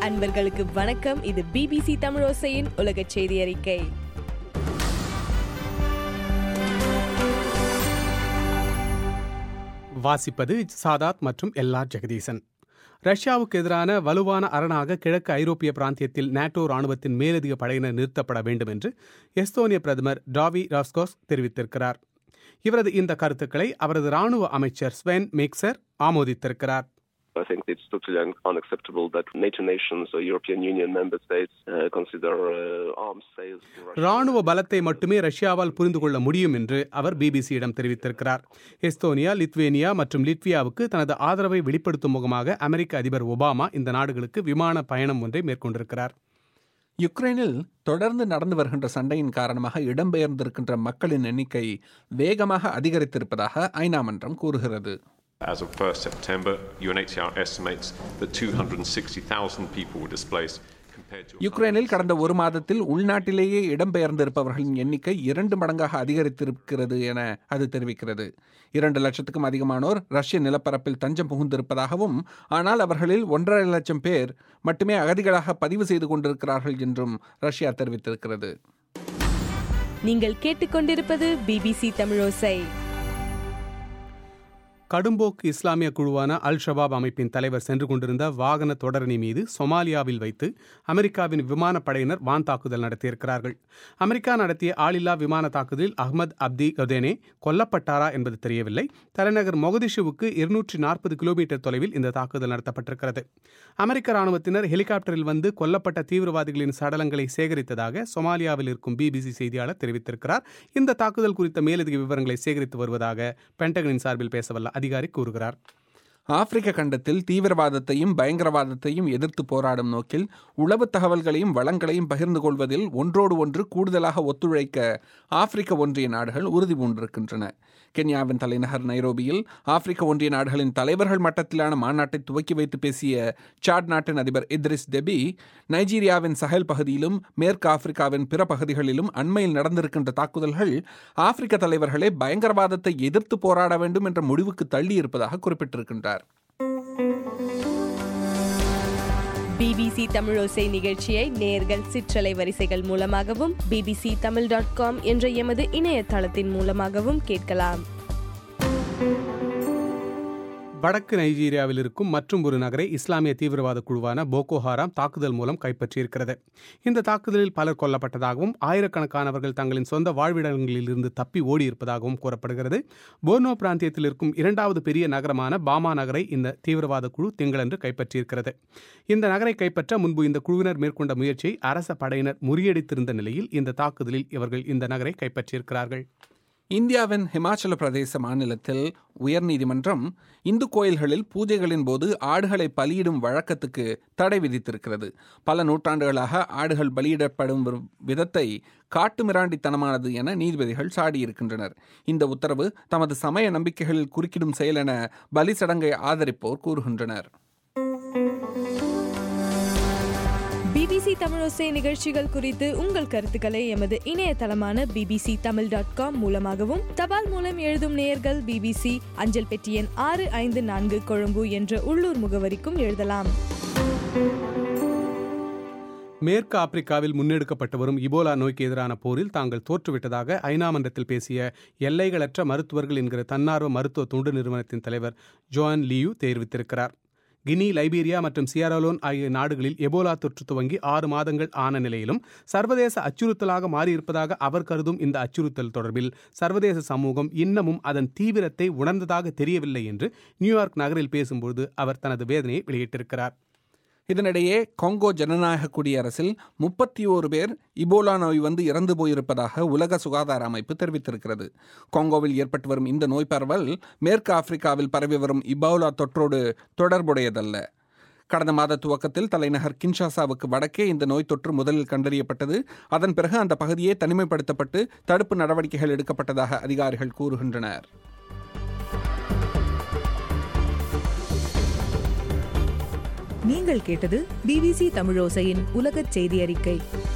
அன்பர்களுக்கு வணக்கம் இது பிபிசி தமிழோசையின் உலக செய்தி அறிக்கை வாசிப்பது சாதாத் மற்றும் எல்ஆர் ஜெகதீசன் ரஷ்யாவுக்கு எதிரான வலுவான அரணாக கிழக்கு ஐரோப்பிய பிராந்தியத்தில் நாட்டோ ராணுவத்தின் மேலதிக படையினர் நிறுத்தப்பட வேண்டும் என்று எஸ்தோனிய பிரதமர் டாவி ராஸ்கோஸ் தெரிவித்திருக்கிறார் இவரது இந்த கருத்துக்களை அவரது ராணுவ அமைச்சர் ஸ்வென் மிக்சர் ஆமோதித்திருக்கிறார் I think it's totally un- unacceptable that NATO nations or European Union member states uh, consider uh, arms sales to Russia. ராணுவ பலத்தை மட்டுமே ரஷ்யாவால் புரிந்து கொள்ள முடியும் என்று அவர் பிபிசியிடம் தெரிவித்திருக்கிறார் எஸ்தோனியா லித்வேனியா மற்றும் லிட்வியாவுக்கு தனது ஆதரவை வெளிப்படுத்தும் முகமாக அமெரிக்க அதிபர் ஒபாமா இந்த நாடுகளுக்கு விமான பயணம் ஒன்றை மேற்கொண்டிருக்கிறார் யுக்ரைனில் தொடர்ந்து நடந்து வருகின்ற சண்டையின் காரணமாக இடம்பெயர்ந்திருக்கின்ற மக்களின் எண்ணிக்கை வேகமாக அதிகரித்திருப்பதாக ஐநா மன்றம் கூறுகிறது As of 1st September, UNHCR estimates that 260,000 people were displaced compared to யுக்ரைனில் கடந்த ஒரு மாதத்தில் உள்நாட்டிலேயே இடம்பெயர்ந்திருப்பவர்களின் எண்ணிக்கை இரண்டு மடங்காக அதிகரித்திருக்கிறது என அது தெரிவிக்கிறது இரண்டு லட்சத்துக்கும் அதிகமானோர் ரஷ்ய நிலப்பரப்பில் தஞ்சம் புகுந்திருப்பதாகவும் ஆனால் அவர்களில் ஒன்றரை லட்சம் பேர் மட்டுமே அகதிகளாக பதிவு செய்து கொண்டிருக்கிறார்கள் என்றும் ரஷ்யா தெரிவித்திருக்கிறது நீங்கள் கேட்டுக்கொண்டிருப்பது பிபிசி தமிழோசை கடும்போக்கு இஸ்லாமிய குழுவான அல் ஷபாப் அமைப்பின் தலைவர் சென்று கொண்டிருந்த வாகன தொடரணி மீது சொமாலியாவில் வைத்து அமெரிக்காவின் விமானப்படையினர் வான் தாக்குதல் நடத்தியிருக்கிறார்கள் அமெரிக்கா நடத்திய ஆளில்லா விமான தாக்குதலில் அஹ்மத் அப்தி கதேனே கொல்லப்பட்டாரா என்பது தெரியவில்லை தலைநகர் மொகதிஷுவுக்கு இருநூற்றி நாற்பது கிலோமீட்டர் தொலைவில் இந்த தாக்குதல் நடத்தப்பட்டிருக்கிறது அமெரிக்க ராணுவத்தினர் ஹெலிகாப்டரில் வந்து கொல்லப்பட்ட தீவிரவாதிகளின் சடலங்களை சேகரித்ததாக சொமாலியாவில் இருக்கும் பிபிசி செய்தியாளர் தெரிவித்திருக்கிறார் இந்த தாக்குதல் குறித்த மேலதிக விவரங்களை சேகரித்து வருவதாக பென்டகனின் சார்பில் பேசவல்ல அதிகாரி கூறுகிறார் ஆப்பிரிக்க கண்டத்தில் தீவிரவாதத்தையும் பயங்கரவாதத்தையும் எதிர்த்து போராடும் நோக்கில் உளவு தகவல்களையும் வளங்களையும் பகிர்ந்து கொள்வதில் ஒன்றோடு ஒன்று கூடுதலாக ஒத்துழைக்க ஆப்பிரிக்க ஒன்றிய நாடுகள் உறுதி பூண்டிருக்கின்றன கென்யாவின் தலைநகர் நைரோபியில் ஆப்பிரிக்க ஒன்றிய நாடுகளின் தலைவர்கள் மட்டத்திலான மாநாட்டை துவக்கி வைத்து பேசிய சாட் நாட்டின் அதிபர் இத்ரிஸ் டெபி நைஜீரியாவின் சஹல் பகுதியிலும் மேற்கு ஆப்பிரிக்காவின் பிற பகுதிகளிலும் அண்மையில் நடந்திருக்கின்ற தாக்குதல்கள் ஆப்பிரிக்க தலைவர்களே பயங்கரவாதத்தை எதிர்த்து போராட வேண்டும் என்ற முடிவுக்கு தள்ளியிருப்பதாக குறிப்பிட்டிருக்கின்றார் பிபிசி தமிழோசை நிகழ்ச்சியை நேர்கள் சிற்றலை வரிசைகள் மூலமாகவும் பிபிசி தமிழ் டாட் காம் என்ற எமது இணையதளத்தின் மூலமாகவும் கேட்கலாம் வடக்கு நைஜீரியாவில் இருக்கும் மற்றும் ஒரு நகரை இஸ்லாமிய தீவிரவாத குழுவான போகோ ஹாராம் தாக்குதல் மூலம் கைப்பற்றியிருக்கிறது இந்த தாக்குதலில் பலர் கொல்லப்பட்டதாகவும் ஆயிரக்கணக்கானவர்கள் தங்களின் சொந்த வாழ்விடங்களில் இருந்து தப்பி ஓடியிருப்பதாகவும் கூறப்படுகிறது போர்னோ பிராந்தியத்தில் இருக்கும் இரண்டாவது பெரிய நகரமான பாமா நகரை இந்த தீவிரவாத குழு திங்களன்று கைப்பற்றியிருக்கிறது இந்த நகரை கைப்பற்ற முன்பு இந்த குழுவினர் மேற்கொண்ட முயற்சியை அரச படையினர் முறியடித்திருந்த நிலையில் இந்த தாக்குதலில் இவர்கள் இந்த நகரை கைப்பற்றியிருக்கிறார்கள் இந்தியாவின் ஹிமாச்சல பிரதேச மாநிலத்தில் உயர்நீதிமன்றம் இந்து கோயில்களில் பூஜைகளின் போது ஆடுகளை பலியிடும் வழக்கத்துக்கு தடை விதித்திருக்கிறது பல நூற்றாண்டுகளாக ஆடுகள் பலியிடப்படும் ஒரு விதத்தை காட்டுமிராண்டித்தனமானது என நீதிபதிகள் சாடியிருக்கின்றனர் இந்த உத்தரவு தமது சமய நம்பிக்கைகளில் குறுக்கிடும் செயல் என பலி சடங்கை ஆதரிப்போர் கூறுகின்றனர் பிபிசி தமிழோசை நிகழ்ச்சிகள் குறித்து உங்கள் கருத்துக்களை எமது இணையதளமான பிபிசி தமிழ் டாட் காம் மூலமாகவும் தபால் மூலம் எழுதும் நேயர்கள் பிபிசி அஞ்சல் பெட்டி எண் ஆறு ஐந்து நான்கு கொழும்பு என்ற உள்ளூர் முகவரிக்கும் எழுதலாம் மேற்கு ஆப்பிரிக்காவில் முன்னெடுக்கப்பட்டு வரும் இபோலா நோய்க்கு எதிரான போரில் தாங்கள் தோற்றுவிட்டதாக ஐநா மன்றத்தில் பேசிய எல்லைகளற்ற மருத்துவர்கள் என்கிற தன்னார்வ மருத்துவ தொண்டு நிறுவனத்தின் தலைவர் ஜோன் லியூ தெரிவித்திருக்கிறார் கினி லைபீரியா மற்றும் சியராலோன் ஆகிய நாடுகளில் எபோலா தொற்று துவங்கி ஆறு மாதங்கள் ஆன நிலையிலும் சர்வதேச அச்சுறுத்தலாக மாறியிருப்பதாக அவர் கருதும் இந்த அச்சுறுத்தல் தொடர்பில் சர்வதேச சமூகம் இன்னமும் அதன் தீவிரத்தை உணர்ந்ததாக தெரியவில்லை என்று நியூயார்க் நகரில் பேசும்போது அவர் தனது வேதனையை வெளியிட்டிருக்கிறார் இதனிடையே கொங்கோ ஜனநாயக குடியரசில் முப்பத்தி ஓரு பேர் இபோலா நோய் வந்து இறந்து போயிருப்பதாக உலக சுகாதார அமைப்பு தெரிவித்திருக்கிறது கொங்கோவில் ஏற்பட்டு வரும் இந்த நோய் பரவல் மேற்கு ஆப்பிரிக்காவில் பரவி வரும் இபோலா தொற்றோடு தொடர்புடையதல்ல கடந்த மாத துவக்கத்தில் தலைநகர் கின்ஷாசாவுக்கு வடக்கே இந்த நோய் தொற்று முதலில் கண்டறியப்பட்டது அதன் பிறகு அந்த பகுதியே தனிமைப்படுத்தப்பட்டு தடுப்பு நடவடிக்கைகள் எடுக்கப்பட்டதாக அதிகாரிகள் கூறுகின்றனர் நீங்கள் கேட்டது பிபிசி தமிழோசையின் உலகச் செய்தி அறிக்கை